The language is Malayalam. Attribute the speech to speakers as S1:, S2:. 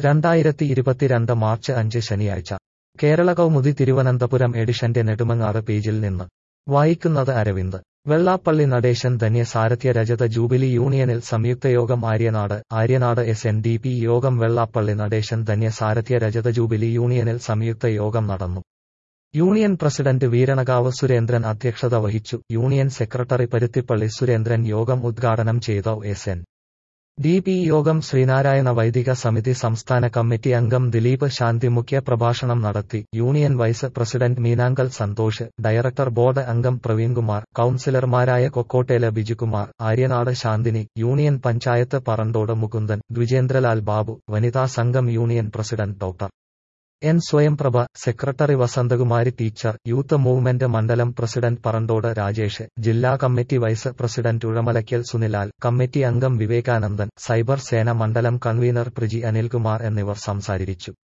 S1: രണ്ടായിരത്തി ഇരുപത്തിരണ്ട് മാർച്ച് അഞ്ച് ശനിയാഴ്ച കേരള കൗമുദി തിരുവനന്തപുരം എഡിഷന്റെ നെടുമങ്ങാട് പേജിൽ നിന്ന് വായിക്കുന്നത് അരവിന്ദ് വെള്ളാപ്പള്ളി നടേശൻ ധന്യ സാരഥ്യ രജത ജൂബിലി യൂണിയനിൽ സംയുക്തയോഗം Aryanad Aryanad S N D P യോഗം വെള്ളാപ്പള്ളി നടേശൻ ധന്യ സാരഥ്യ രജത ജൂബിലി യൂണിയനിൽ സംയുക്ത യോഗം നടന്നു യൂണിയൻ പ്രസിഡന്റ് വീരണകാവ് സുരേന്ദ്രൻ അധ്യക്ഷത വഹിച്ചു യൂണിയൻ സെക്രട്ടറി പരുത്തിപ്പള്ളി സുരേന്ദ്രൻ യോഗം ഉദ്ഘാടനം ചെയ്ത എസ് എൻ ഡി പി യോഗം ശ്രീനാരായണ വൈദിക സമിതി സംസ്ഥാന കമ്മിറ്റി അംഗം ദിലീപ് ശാന്തി മുഖ്യ പ്രഭാഷണം നടത്തി union vice president Meenankal Santhosh director board അംഗം പ്രവീൺകുമാർ കൌൺസിലർമാരായ കൊക്കോട്ടേല ബിജുകുമാർ ആര്യനാട് ശാന്തിനി യൂണിയൻ പഞ്ചായത്ത് പറണ്ടോട് മുകുന്ദൻ ദ്വിജേന്ദ്രലാൽ ബാബു വനിതാ സംഘം union president doctor N Swayamprabha secretary Vasanthakumari teacher youth movement മണ്ഡലം പ്രസിഡന്റ് പറണ്ടോട് രാജേഷ് ജില്ലാ committee vice president Uzhamalakkal Sunilal committee അംഗം വിവേകാനന്ദൻ സൈബർ സേന മണ്ഡലം കൺവീനർ പ്രിജി അനിൽകുമാർ എന്നിവർ സംസാരിച്ചു